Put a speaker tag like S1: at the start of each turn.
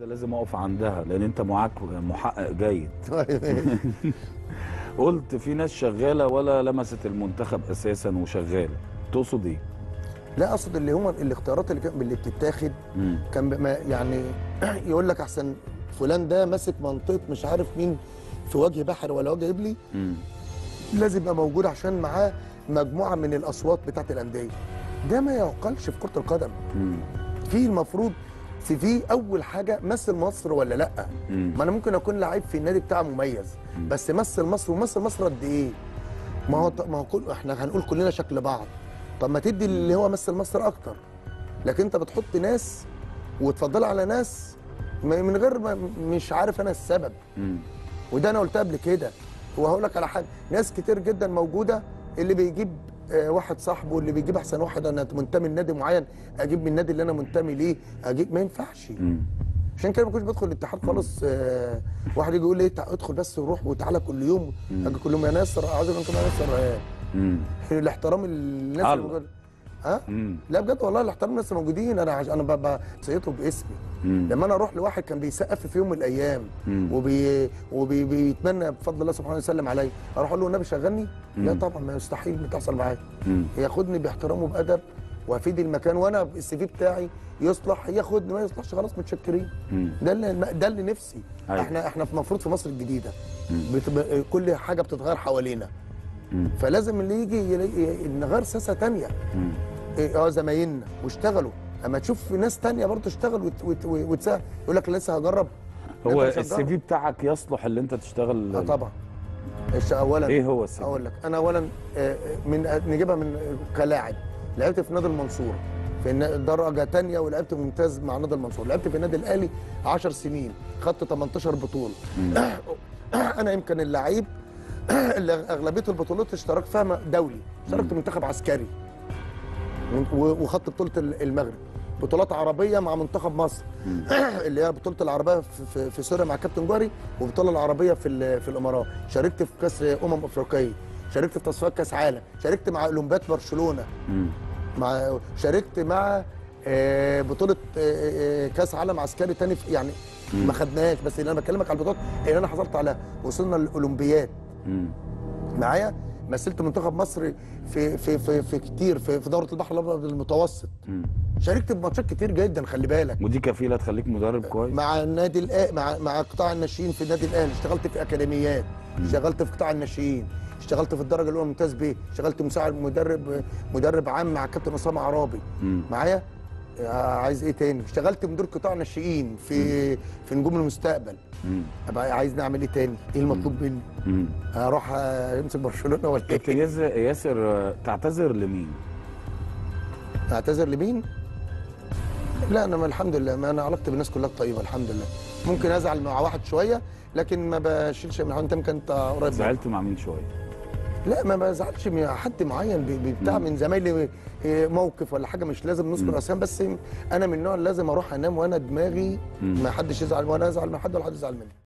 S1: ده لازم اقف عندها لان انت معاك محقق جيد قلت في ناس شغاله ولا لمست المنتخب اساسا وشغاله تقصد ايه
S2: لا اقصد اللي هم الاختيارات اللي كان اللي بتتاخد
S1: مم.
S2: كان بما يعني يقول لك احسن فلان ده ماسك منطقه مش عارف مين في وجه بحر ولا وجه ابلي
S1: مم.
S2: لازم يبقى موجود عشان معاه مجموعه من الاصوات بتاعت الانديه ده ما يعقلش في كره القدم
S1: مم.
S2: في المفروض في في اول حاجه مثل مصر ولا لا
S1: مم.
S2: ما انا ممكن اكون لعيب في النادي بتاعي مميز بس مثل مصر ومثل مصر قد ايه ما هو ما هو كل احنا هنقول كلنا شكل بعض طب ما تدي اللي هو مثل مصر اكتر لكن انت بتحط ناس وتفضل على ناس م- من غير ما مش عارف انا السبب
S1: مم.
S2: وده انا قلتها قبل كده وهقول لك على حاجه ناس كتير جدا موجوده اللي بيجيب آه، واحد صاحبه اللي بيجيب احسن واحد انا منتمي لنادي معين اجيب من النادي اللي انا منتمي ليه اجيب ما ينفعش
S1: مم.
S2: عشان كده ما كنتش بدخل الاتحاد خالص آه، واحد يجي يقول لي تع- ادخل بس وروح وتعالى كل يوم اجي كل يوم يا ناصر عايز اقول لكم يا ناصر آه،
S1: مم.
S2: الاحترام الناس
S1: الله.
S2: اللي موجودة. ها
S1: مم.
S2: لا بجد والله الاحترام الناس الموجودين انا عش... انا ب- بسيطه باسمي
S1: مم.
S2: لما انا اروح لواحد كان بيسقف في يوم من الايام
S1: مم.
S2: وبي... وبي... بيتمنى بفضل الله سبحانه ويسلم عليا اروح اقول له النبي شغلني لا طبعا ما يستحيل تحصل معايا
S1: مم.
S2: ياخدني باحترام وبادب وافيد المكان وانا السي في بتاعي يصلح ياخدني ما يصلحش خلاص متشكرين
S1: مم.
S2: ده اللي ده اللي نفسي
S1: أيوة.
S2: احنا احنا في المفروض في مصر الجديده بتبقى كل حاجه بتتغير حوالينا
S1: مم.
S2: فلازم اللي يجي يلاقي نغير سياسه تانية
S1: مم.
S2: إيه، اه زمايلنا واشتغلوا اما تشوف ناس تانية برضه اشتغل وت- وت- وتساعد يقول لك لسه هجرب لا،
S1: هو
S2: أنت مش
S1: السي
S2: هتجرب.
S1: في بتاعك يصلح اللي انت تشتغل
S2: اه طبعا إيش اولا
S1: ايه هو السي في
S2: اقول لك انا اولا آه، من نجيبها من كلاعب لعبت في نادي المنصوره في النا- درجه تانية ولعبت ممتاز مع نادي المنصوره لعبت في النادي الاهلي 10 سنين خدت 18 بطوله انا يمكن اللعيب اللي اغلبيه البطولات اشتركت فيها دولي اشتركت منتخب عسكري و- وخدت بطوله المغرب بطولات عربيه مع منتخب مصر اللي هي بطوله العربيه في, في, في سوريا مع كابتن جوهري والبطوله العربيه في ال- في الامارات شاركت في كاس امم افريقيه شاركت في تصفيات كاس عالم شاركت مع اولمبياد برشلونه
S1: مم.
S2: مع شاركت مع آه، بطوله آه، آه، كاس عالم عسكري تاني في- يعني ما خدناهاش بس اللي انا بكلمك على البطولات اللي انا حصلت عليها وصلنا الاولمبياد
S1: مم.
S2: معايا مثلت منتخب مصر في في في, في كتير في, في دوره البحر الابيض المتوسط
S1: مم.
S2: شاركت بماتشات كتير جدا خلي بالك
S1: ودي كفيله تخليك مدرب كويس
S2: مع النادي الأ... مع مع قطاع الناشئين في النادي الاهلي اشتغلت في اكاديميات اشتغلت في قطاع الناشئين اشتغلت في الدرجه الاولى ممتاز بيه اشتغلت مساعد مدرب مدرب عام مع الكابتن اسامه عرابي
S1: مم.
S2: معايا آه، عايز ايه تاني اشتغلت مدير قطاع ناشئين في في نجوم المستقبل
S1: مم.
S2: ابقى عايز نعمل ايه تاني ايه المطلوب مني
S1: مم.
S2: اروح آه، امسك برشلونه ولا
S1: كنت
S2: ايه
S1: ياسر ياسر آه، تعتذر لمين؟
S2: اعتذر لمين لا انا ما الحمد لله ما انا علاقتي بالناس كلها طيبه الحمد لله ممكن ازعل مع واحد شويه لكن ما بشيلش من حد انت ممكن انت قريب مني.
S1: زعلت مع مين شويه؟
S2: لا ما بزعلش من حد معين بي- بي- بتاع من زمايلي إيه، موقف ولا حاجه مش لازم نذكر اسامي بس انا من النوع اللي لازم اروح انام وانا دماغي ما حدش يزعل وانا ازعل من حد ولا حد يزعل مني